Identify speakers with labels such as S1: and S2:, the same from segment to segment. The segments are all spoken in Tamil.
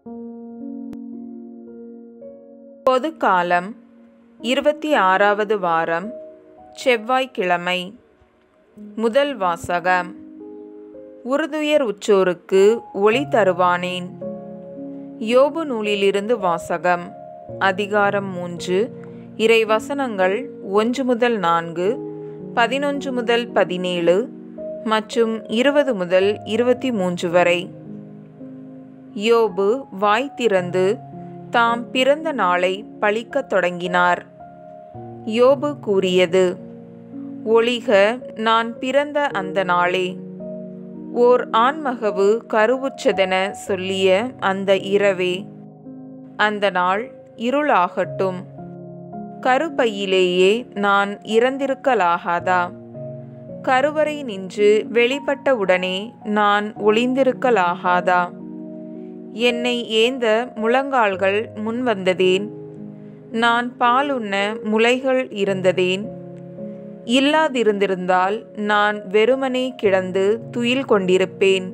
S1: பொதுக்காலம் இருபத்தி ஆறாவது வாரம் செவ்வாய்க்கிழமை முதல் வாசகம் உறுதுயர் உற்றோருக்கு ஒளி தருவானேன் யோபு நூலிலிருந்து வாசகம் அதிகாரம் மூன்று இறை வசனங்கள் ஒன்று முதல் நான்கு பதினொன்று முதல் பதினேழு மற்றும் இருபது முதல் இருபத்தி மூன்று வரை யோபு வாய் திறந்து தாம் பிறந்த நாளை பழிக்கத் தொடங்கினார் யோபு கூறியது ஒளிக நான் பிறந்த அந்த நாளே ஓர் ஆண்மகவு கருவுற்றதென சொல்லிய அந்த இரவே அந்த நாள் இருளாகட்டும் கருப்பையிலேயே நான் இறந்திருக்கலாகாதா கருவறை நின்று வெளிப்பட்டவுடனே நான் ஒளிந்திருக்கலாகாதா என்னை ஏந்த முழங்கால்கள் முன்வந்ததேன் நான் பாலுண்ண முலைகள் இருந்ததேன் இல்லாதிருந்திருந்தால் நான் வெறுமனே கிடந்து துயில் கொண்டிருப்பேன்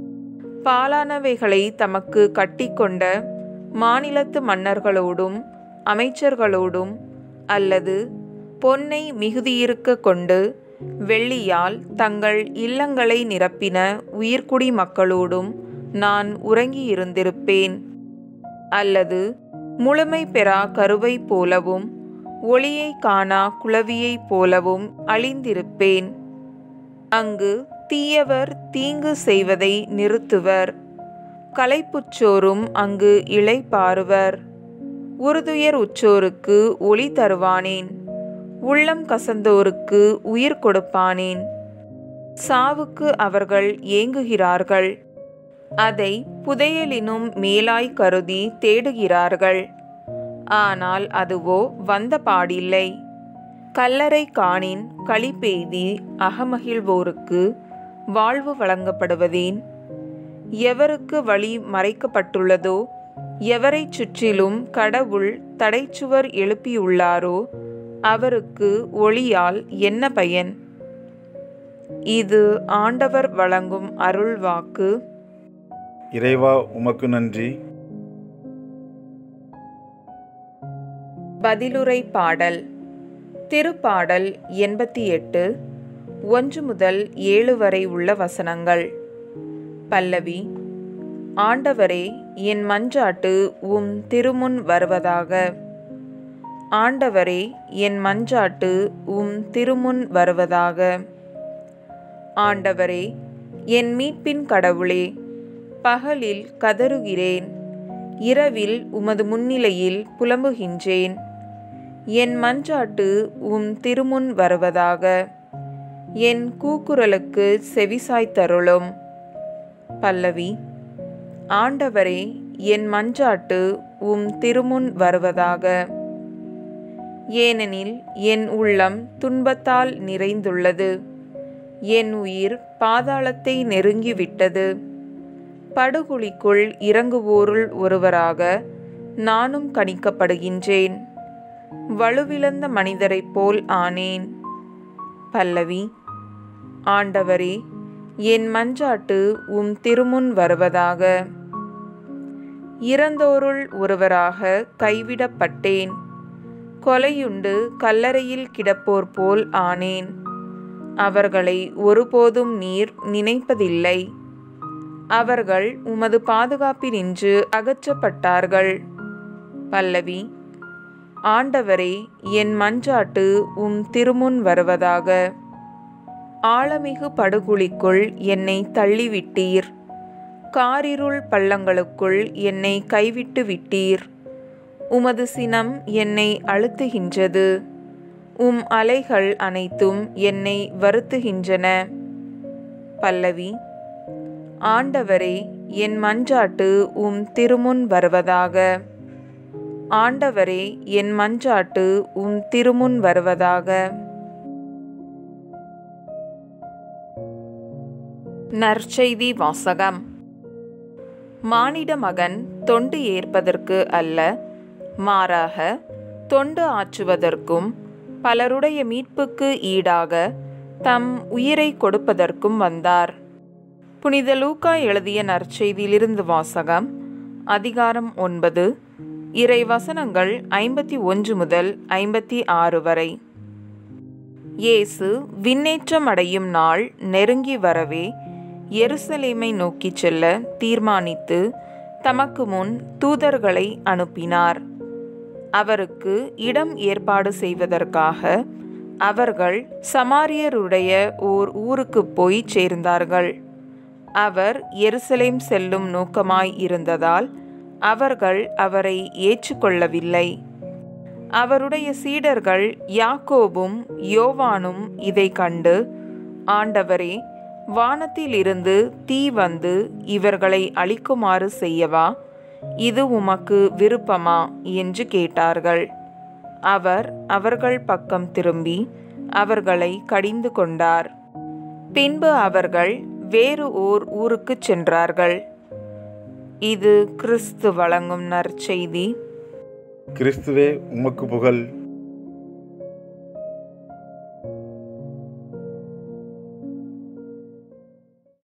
S1: பாலானவைகளை தமக்கு கட்டிக்கொண்ட மாநிலத்து மன்னர்களோடும் அமைச்சர்களோடும் அல்லது பொன்னை மிகுதியிருக்க கொண்டு வெள்ளியால் தங்கள் இல்லங்களை நிரப்பின உயிர்க்குடி மக்களோடும் நான் உறங்கியிருந்திருப்பேன் அல்லது முழுமை பெறா கருவை போலவும் ஒளியை காணா குளவியைப் போலவும் அழிந்திருப்பேன் அங்கு தீயவர் தீங்கு செய்வதை நிறுத்துவர் களைப்புச்சோரும் அங்கு இளைப்பாறுவர் உறுதுயர் உற்றோருக்கு ஒளி தருவானேன் உள்ளம் கசந்தோருக்கு உயிர் கொடுப்பானேன் சாவுக்கு அவர்கள் ஏங்குகிறார்கள் அதை புதையலினும் மேலாய் கருதி தேடுகிறார்கள் ஆனால் அதுவோ வந்த பாடில்லை கல்லறை காணின் களிப்பெய்தி அகமகிழ்வோருக்கு வாழ்வு வழங்கப்படுவதேன் எவருக்கு வழி மறைக்கப்பட்டுள்ளதோ எவரை சுற்றிலும் கடவுள் தடைச்சுவர் எழுப்பியுள்ளாரோ அவருக்கு ஒளியால் என்ன பயன் இது ஆண்டவர் வழங்கும் அருள்வாக்கு
S2: இறைவா உமக்கு நன்றி
S1: பதிலுரை பாடல் திருப்பாடல் எண்பத்தி எட்டு ஒன்று முதல் ஏழு வரை உள்ள வசனங்கள் பல்லவி ஆண்டவரே என் மஞ்சாட்டு உம் திருமுன் வருவதாக ஆண்டவரே என் மஞ்சாட்டு உம் திருமுன் வருவதாக ஆண்டவரே என் மீட்பின் கடவுளே பகலில் கதறுகிறேன் இரவில் உமது முன்னிலையில் புலம்புகின்றேன் என் மஞ்சாட்டு உம் திருமுன் வருவதாக என் கூக்குரலுக்கு செவிசாய்த்தருளும் பல்லவி ஆண்டவரே என் மஞ்சாட்டு உம் திருமுன் வருவதாக ஏனெனில் என் உள்ளம் துன்பத்தால் நிறைந்துள்ளது என் உயிர் பாதாளத்தை நெருங்கிவிட்டது படுகுழிக்குள் இறங்குவோருள் ஒருவராக நானும் கணிக்கப்படுகின்றேன் வலுவிழந்த மனிதரைப் போல் ஆனேன் பல்லவி ஆண்டவரே என் மஞ்சாட்டு உம் திருமுன் வருவதாக இறந்தோருள் ஒருவராக கைவிடப்பட்டேன் கொலையுண்டு கல்லறையில் கிடப்போர் போல் ஆனேன் அவர்களை ஒருபோதும் நீர் நினைப்பதில்லை அவர்கள் உமது பாதுகாப்பினின்று அகற்றப்பட்டார்கள் பல்லவி ஆண்டவரே என் மஞ்சாட்டு உம் திருமுன் வருவதாக ஆழமிகு படுகுழிக்குள் என்னை தள்ளிவிட்டீர் காரிருள் பள்ளங்களுக்குள் என்னை கைவிட்டு விட்டீர் உமது சினம் என்னை அழுத்துகின்றது உம் அலைகள் அனைத்தும் என்னை வருத்துகின்றன பல்லவி ஆண்டவரே என் மஞ்சாட்டு உம் திருமுன் வருவதாக ஆண்டவரே என் மஞ்சாட்டு உம் திருமுன் வருவதாக நற்செய்தி வாசகம் மானிட மகன் தொண்டு ஏற்பதற்கு அல்ல மாறாக தொண்டு ஆற்றுவதற்கும் பலருடைய மீட்புக்கு ஈடாக தம் உயிரை கொடுப்பதற்கும் வந்தார் புனித லூக்கா எழுதிய நற்செய்தியிலிருந்து வாசகம் அதிகாரம் ஒன்பது இறை வசனங்கள் ஐம்பத்தி ஒன்று முதல் ஐம்பத்தி ஆறு வரை இயேசு விண்ணேற்றம் அடையும் நாள் நெருங்கி வரவே எருசலேமை நோக்கிச் செல்ல தீர்மானித்து தமக்கு முன் தூதர்களை அனுப்பினார் அவருக்கு இடம் ஏற்பாடு செய்வதற்காக அவர்கள் சமாரியருடைய ஓர் ஊருக்கு போய் சேர்ந்தார்கள் அவர் எருசலேம் செல்லும் நோக்கமாய் இருந்ததால் அவர்கள் அவரை ஏற்றுக்கொள்ளவில்லை அவருடைய சீடர்கள் யாக்கோபும் யோவானும் இதை கண்டு ஆண்டவரே வானத்திலிருந்து தீ வந்து இவர்களை அழிக்குமாறு செய்யவா இது உமக்கு விருப்பமா என்று கேட்டார்கள் அவர் அவர்கள் பக்கம் திரும்பி அவர்களை கடிந்து கொண்டார் பின்பு அவர்கள் வேறு ஓர் ஊருக்கு சென்றார்கள் இது கிறிஸ்து வழங்கும் நற்செய்தி
S2: கிறிஸ்துவே உமக்கு புகழ்